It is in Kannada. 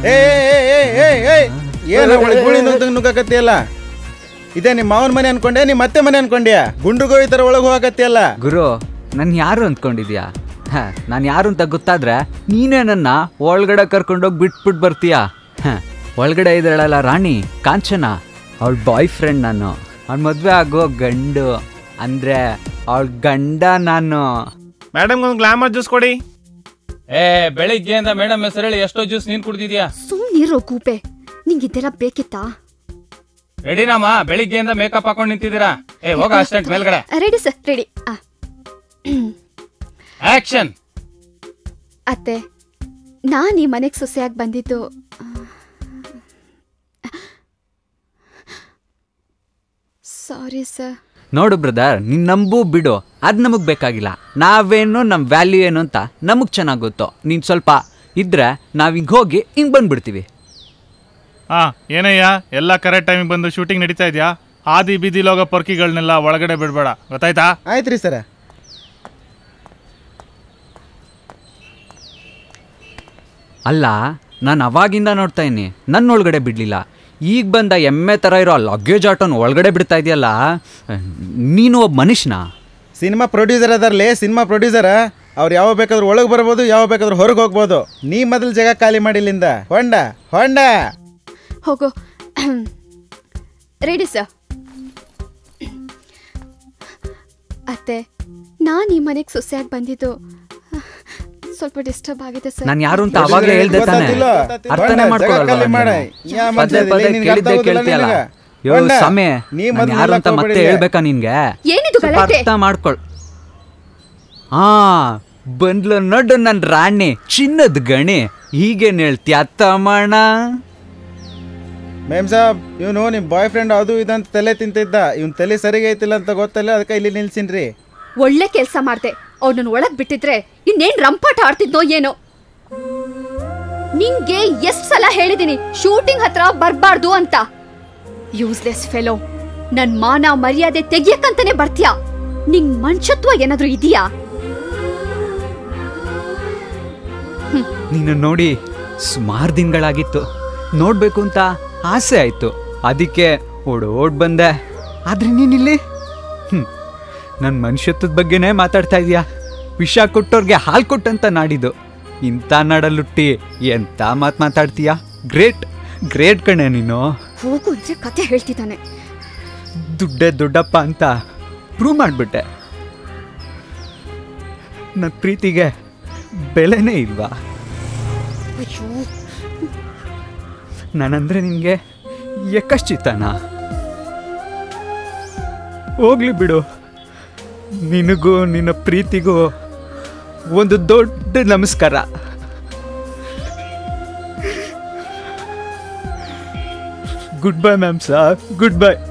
ಏ ಏ, ಏ, ಏ, ಏ, ಏನ ಒಳಗೆ ಗುಳಿ ನುಗ್ದಂಗ್ ನುಗ್ಗಕತ್ತಿಯಲ್ಲ ಇದೇ ನಿಮ್ಮ ಮಾವನ ಮನೆ ಅನ್ಕೊಂಡೆ ನಿಮ್ಮ ಅತ್ತೆ ಮನೆ ಅನ್ಕೊಂಡ್ಯಾ ಗುಂಡುಗೋಯಿ ತರ ಒಳಗೆ ಹೋಗಕತ್ತಿಯಲ್ಲ ಗುರು ನನ್ ಯಾರು ಅಂದ್ಕೊಂಡಿದ್ಯಾ ಹ ನಾನು ಯಾರು ಅಂತ ಗೊತ್ತಾದ್ರೆ ನೀನೇ ನನ್ನ ಒಳಗಡೆ ಕರ್ಕೊಂಡೋಗಿ ಬಿಟ್ಬಿಟ್ಟು ಬರ್ತೀಯಾ ಹ ಒಳಗಡೆ ಇದ್ದಾಳಲ್ಲ ರಾಣಿ ಕಾಂಚನ ಅವಳ ಬಾಯ್ ಫ್ರೆಂಡ್ ನಾನು ಅವ್ಳ ಮದ್ವೆ ಆಗೋ ಗಂಡು ಅಂದ್ರೆ ಅವಳ ಗಂಡ ನಾನು ಮೇಡಮ್ ಒಂದು ಗ್ಲಾಮರ್ ಜ್ಯೂಸ್ ಕೊಡಿ ಏ ಬೆಳಿಗ್ಗೆಯಿಂದ ಮೇಡಮ್ ಹೆಸರು ಹೇಳಿ ಎಷ್ಟೋ ಜ್ಯೂಸ್ ನೀನ್ ಕುಡ್ದಿದ್ಯಾ ಸುಮ್ನಿರೋ ಗೂಪೆ ನಿಂಗಿದ್ದೆಲ್ಲ ಬೇಕಿತ್ತಾ ರೆಡಿನಾಮ ಬೆಳಿಗ್ಗೆಯಿಂದ ಮೇಕಪ್ ಹಾಕೊಂಡ್ ನಿಂತಿದ್ದೀರಾ ಏ ಹೋಗ ಅಸ್ಟೆಂಟ್ ಮೇಲ್ಗಡೆ ರೆಡಿ ಸರ್ ರೆಡಿ ಆಕ್ಷನ್ ಅತ್ತೆ ನಾನು ಈ ಮನೆಗೆ ಸೊಸೆಯಾಗಿ ಬಂದಿದ್ದು ಸಾರಿ ಸರ್ ನೋಡು ಬ್ರದರ್ ನೀನ್ ನಂಬು ಬಿಡು ಅದ್ ನಮಗ್ ಬೇಕಾಗಿಲ್ಲ ನಾವೇನು ನಮ್ ವ್ಯಾಲ್ಯೂ ಏನು ಅಂತ ನಮಗ್ ಚೆನ್ನಾಗ್ ಗೊತ್ತು ನೀನ್ ಸ್ವಲ್ಪ ಇದ್ರೆ ನಾವ್ ಹಿಂಗ್ ಹೋಗಿ ಹಿಂಗ್ ಬಂದ್ಬಿಡ್ತೀವಿ ಹಾ ಏನಯ್ಯ ಎಲ್ಲ ಕರೆಕ್ಟ್ ಟೈಮಿಗೆ ಬಂದು ಶೂಟಿಂಗ್ ನಡೀತಾ ಇದೆಯಾ ಆದಿ ಬೀದಿಲಿ ಹೋಗೋ ಪರ್ಕಿಗಳನ್ನೆಲ್ಲ ಒಳಗಡೆ ಬಿಡಬೇಡ ಗೊತ್ತಾಯ್ತಾ ಆಯ್ತ್ರಿ ಸರ ಅಲ್ಲ ನಾನು ಅವಾಗಿಂದ ನೋಡ್ತಾ ಇದ್ದೀನಿ ನನ್ನ ಒಳಗಡೆ ಬಿಡಲಿಲ್ಲ ಈಗ ಬಂದ ಎಮ್ಮೆ ಥರ ಇರೋ ಲಗೇಜ್ ಆಟೋನ ಒಳಗಡೆ ಬಿಡ್ತಾ ಇದೆಯಲ್ಲ ನೀನು ಒಬ್ಬ ಮನುಷ್ಯನ ಸಿನಿಮಾ ಪ್ರೊಡ್ಯೂಸರ್ ಅದಾರ್ಲಿ ಸಿನಿಮಾ ಪ್ರೊಡ್ಯೂಸರ್ ಅವ್ರು ಯಾವ ಬೇಕಾದ್ರೂ ಒಳಗೆ ಬರ್ಬೋದು ಯಾವ ಬೇಕಾದ್ರೂ ಹೊರಗೆ ಹೋಗ್ಬೋದು ನೀ ಮೊದಲು ಜಾಗ ಖಾಲಿ ಮಾಡಿಲ್ಲಿಂದ ಹೊಂಡ ಹೊಂಡ ಹೋಗು ರೆಡಿ ಸರ್ ಅತ್ತೆ ನಾನು ಈ ಮನೆಗೆ ಸೊಸೆಯಾಗಿ ಬಂದಿದ್ದು ಸ್ವಲ್ಪ ಡಿಸ್ಟರ್ಬ್ ಆಗಿದೆ ಸರ್ ನಾನು ಯಾರು ಅಂತ ಅವಾಗಲೇ ಹೇಳ್ದೆ ತಾನೆ ಗೊತ್ತಾತಿಲ್ಲ? ಅರ್ಥನೇ ಹೊಂಡ, ಜಾಗ ಖಾಲಿ ಮಾಡು. ಮಾಡ್ಕೊಳ್ಳಲ್ಲ ಯಾ ಪದೇ ಮನುಷ್ಯ ಪದೇ ನಿನ್ಗೆ ಕೇಳಿದ್ದೆ ಅರ್ಥ ಆಗೋದಿಲ್ಲ ಕೇಳ್ತೀಯಲ್ಲ ನಿನಗೆ? ಯೋ ಹೊಂಡ, ಸಮಯ ನೀ ನಾನ್ ಮೊದ್ಲು ಯಾರು ಅಂತ ಹೇಳಕ್ ಮತ್ತೆ ಹೋಗ್ಬೇಡಿ. ಹೇಳ್ಬೇಕಾ ನಿನ್ಗೆ ಏನಿದು ಸ್ವಲ್ಪ ಗಲಾಟೆ? ಅರ್ಥ ಮಾಡ್ಕೊಳ್ ಹಾ ಬಂದ್ಲು ನೋಡು ನನ್ ರಾಣಿ ಚಿನ್ನದ ಗಣಿ ಹೀಗೇನ್ ಹೇಳ್ತೀಯ ತಮ್ಮಣ್ಣ ಮೇಮ್ ಸಾಬ್ ಇವನು ನಿಮ್ಮ ಬಾಯ್ ಫ್ರೆಂಡ್ ಅದು ಇದಂತ ತಲೆ ತಿಂತಿದ್ದ ಇವ್ನ ತಲೆ ಸರಿಗೆ ಐತಿಲ್ಲ ಅಂತ ಗೊತ್ತಲ್ಲ ಅದಕ್ಕೆ ಇಲ್ಲಿ ನಿಲ್ಸಿನ್ರಿ ಒಳ್ಳೆ ಕೆಲಸ ಮಾಡ್ದೆ ಅವನನ್ನ ಒಳಗ್ ಬಿಟ್ಟಿದ್ರೆ ಇನ್ನೇನ್ ರಂಪಾಟ ಆಡ್ತಿದ್ನೋ ಏನೋ ನಿಂಗೆ ಎಷ್ಟ್ ಸಲ ಹೇಳಿದೀನಿ ಶೂಟಿಂಗ್ ಹತ್ರ ಬರ್ಬಾರ್ದು ಅಂತ ಯೂಸ್ಲೆಸ್ ಫೆಲೋ ನನ್ ಮಾನ ಮರ್ಯಾದೆ ತೆಗಿಯಕ್ಕಂತಾನೆ ಬರ್ತೀಯಾ ನಿಂಗ್ ಮನುಷ್ಯತ್ವ ಏನಾದ್ರೂ ಇದೆಯಾ ನೀನು ನೋಡಿ ಸುಮಾರು ದಿನಗಳಾಗಿತ್ತು ನೋಡ್ಬೇಕು ಅಂತ ಆಸೆ ಆಯ್ತು ಅದಕ್ಕೆ ಓಡ್ ಓಡ್ ಬಂದೆ ಆದ್ರೆ ನೀನಿಲ್ಲಿ ಹ್ಮ್ ನನ್ನ ಮನುಷ್ಯತ್ವದ ಬಗ್ಗೆನೇ ಮಾತಾಡ್ತಾ ಇದೀಯಾ ವಿಷ ಕೊಟ್ಟೋರ್ಗೆ ಹಾಲು ಕೊಟ್ಟಂತ ನಾಡಿದ್ದು ಇಂಥ ನಾಡಲ್ಲುಟ್ಟಿ ಎಂತ ಮಾತು ಮಾತಾಡ್ತೀಯಾ ಗ್ರೇಟ್ ಗ್ರೇಟ್ ಕಣೆ ನೀನು ಹೋಗು ಅಂದ್ರೆ ಕತೆ ಹೇಳ್ತಿದ್ದಾನೆ ದುಡ್ಡೇ ದೊಡ್ಡಪ್ಪ ಅಂತ ಪ್ರೂವ್ ಮಾಡಿಬಿಟ್ಟೆ ನನ್ನ ಪ್ರೀತಿಗೆ ಬೆಲೆನೇ ಇಲ್ವಾ ಅಯ್ಯೋ ನಾನಂದ್ರೆ ನಿನಗೆ ಎಕ್ಕಶ್ಚಿತನ ಹೋಗ್ಲಿ ಬಿಡು ನಿನಗೂ ನಿನ್ನ ಪ್ರೀತಿಗೂ ಒಂದು ದೊಡ್ಡ ನಮಸ್ಕಾರ good bye ma'am sir good by